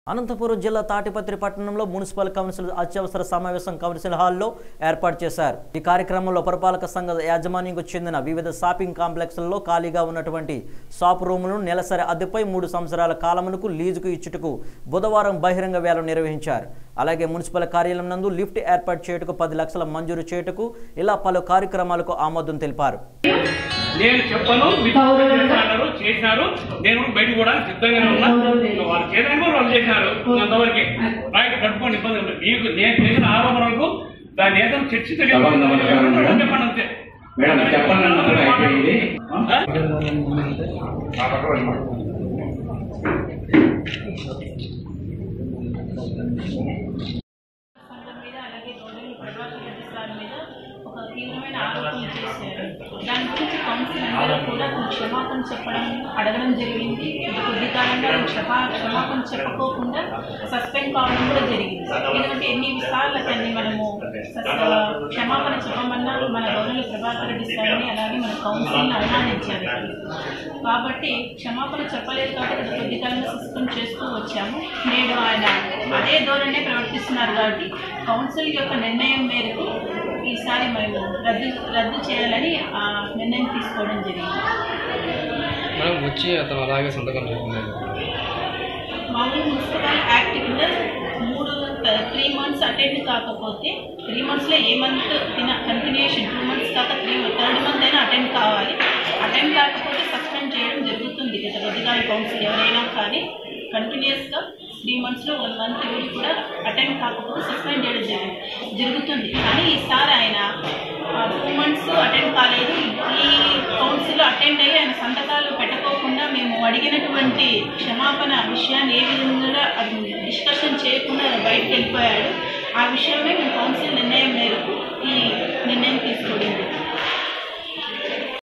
అనంతపురం జిల్లా తాటిపత్రి పట్టణంలో municipal council అత్యవసర సమావేశం కౌన్సిల్ హాల్లో ఏర్పాటు చేశారు ఈ కార్యక్రమంలో పురపాలక సంఘ యాజమాన్యంకు చెందిన వివిధ షాపింగ్ కాంప్లెక్స్లలో ఖాళీగా ఉన్నటువంటి షాప్ రూములను నెలసరి అద్దెపై మూడు సంవత్సరాల కాలమునకు లీజుకు ఇచ్చుటకు బుధవారం బహిరంగ వేలం నిర్వహించారు అలాగే మున్సిపల్ కార్యాలయం నందు లిఫ్ట్ ఏర్పాటు చేయుటకు పది లక్షల మంజూరు చేయుటకు ఇలా పలు కార్యక్రమాలకు ఆమోదం తెలిపారు నేను చెప్పను మీరు చేస్తున్నారు చేసినారు నేను బయట కూడా సిద్ధంగానే ఉన్నా వాళ్ళు చేయడానికి కూడా వాళ్ళు చేసినారు అంతవరకే రైట్ కట్టుకోండి ఇబ్బంది లేదు. మీకు నేను చేసిన ఆరోపణలకు దాని ఏదైనా చర్చ చెప్పండి, నమస్కారం మేడం. చెప్పండి అంతే మేడం చెప్పండి అన్నది అయిపోయింది ఆ? సంఘం మీద అలాగే గౌరవ ప్రభాకర్ రెడ్డి సార్ మీద ఒక తీవ్రమైన ఆరోపణ చేశారు దాని గురించి కౌన్సిల్ అందరూ కూడా కొంచెం క్షమాపణ చెప్పడం అడగడం జరిగింది ఇది కొద్ది కాలంగా ఆయన క్షమా క్షమాపణ చెప్పకోకుండా సస్పెండ్ కావడం కూడా జరిగింది ఎందుకంటే ఎన్ని సార్లు అతన్ని మనము సస్- క్షమాపణ చెప్పమన్నా మన గౌరవ ప్రభాకర్ రెడ్డి సార్ని అలాగే మన కౌన్సిల్ని అవమానించారు కాబట్టి క్షమాపణ చెప్పలేదు కాబట్టి గత కొద్ది కాలంగా సస్పెండ్ చేస్తూ వచ్చాము నేడు ఆయన అదే ధోరణే ప్రవర్తిస్తున్నారు కాబట్టి కౌన్సిల్ యొక్క నిర్ణయం మేరకు ఈసారి మేము రద్దు రద్దు చేయాలని ఆ నిర్ణయం తీసుకోవడం జరిగింది మేడం వచ్చి అతను అలాగే సంతకం పెట్టుకున్నాడు మామూలు మున్సిపల్ యాక్ట్ కింద మూడు త్రీ మంత్స్ అటెండ్ కాకపోతే త్రీ మంత్స్లో ఏ మంత్ తిన కంటిన్యూషన్ టూ మంత్స్ కాక త్రీ థర్డ్ మంత్ అయినా అటెండ్ కావాలి అటెండ్ కాకపోతే సస్పెండ్ చేయడం జరుగుతుంది గత కొద్దిగా కౌన్సిల్ ఎవరైనా కానీ కంటిన్యూస్గా త్రీ మంత్స్లో వన్ మంత్ వీళ్ళు కూడా అటెండ్ కాకపోతే సస్పెండ్ చేయడం జరుగు జరుగుతుంది కానీ ఈసారి ఆయన టూ మంత్స్ అటెండ్ కాలేదు ఈ కౌన్సిల్ అటెండ్ అయ్యి ఆయన సంతకాలు పెట్టకోకుండా మేము అడిగినటువంటి క్షమాపణ విషయాన్ని ఏ విధంగా డిస్కషన్ చేయకుండా బయటకు వెళ్ళిపోయాడు ఆ విషయమే మేము కౌన్సిల్